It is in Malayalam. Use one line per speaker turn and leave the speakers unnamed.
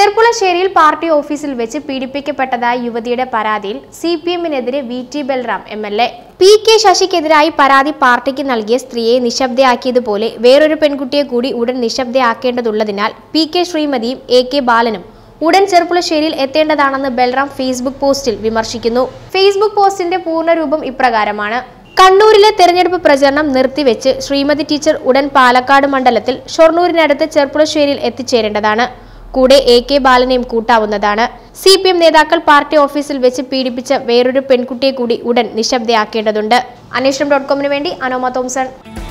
ചെർപ്പുളശ്ശേരിയിൽ പാർട്ടി ഓഫീസിൽ വെച്ച് പീഡിപ്പിക്കപ്പെട്ടതായ യുവതിയുടെ പരാതിയിൽ സി പി എമ്മിനെതിരെ V T Balram M L A P K ശശിക്കെതിരായി പരാതി പാർട്ടിക്ക് നൽകിയ സ്ത്രീയെ നിശബ്ദയാക്കിയതുപോലെ വേറൊരു പെൺകുട്ടിയെ കൂടി ഉടൻ നിശബ്ദയാക്കേണ്ടതുള്ളതിനാൽ പി കെ ശ്രീമതിയും എ കെ ബാലനും ഉടൻ ചെർപ്പുളശ്ശേരിയിൽ എത്തേണ്ടതാണെന്ന് ബൽറാം ഫേസ്ബുക്ക് പോസ്റ്റിൽ വിമർശിക്കുന്നു ഫേസ്ബുക്ക് പോസ്റ്റിന്റെ പൂർണ്ണരൂപം ഇപ്രകാരമാണ് കണ്ണൂരിലെ തെരഞ്ഞെടുപ്പ് പ്രചരണം നിർത്തിവെച്ച് ശ്രീമതി ടീച്ചർ ഉടൻ പാലക്കാട് മണ്ഡലത്തിൽ ഷൊർണൂരിനടുത്ത് ചെർപ്പുളശ്ശേരിയിൽ എത്തിച്ചേരേണ്ടതാണ് കൂടെ എ കെ ബാലനെയും കൂട്ടാവുന്നതാണ് സി പി എം നേതാക്കൾ പാർട്ടി ഓഫീസിൽ വെച്ച് പീഡിപ്പിച്ച വേറൊരു പെൺകുട്ടിയെ കൂടി ഉടൻ നിശബ്ദയാക്കേണ്ടതുണ്ട് അന്വേഷണം ഡോട്ട് കോമിന് വേണ്ടി അനോമ തോംസൺ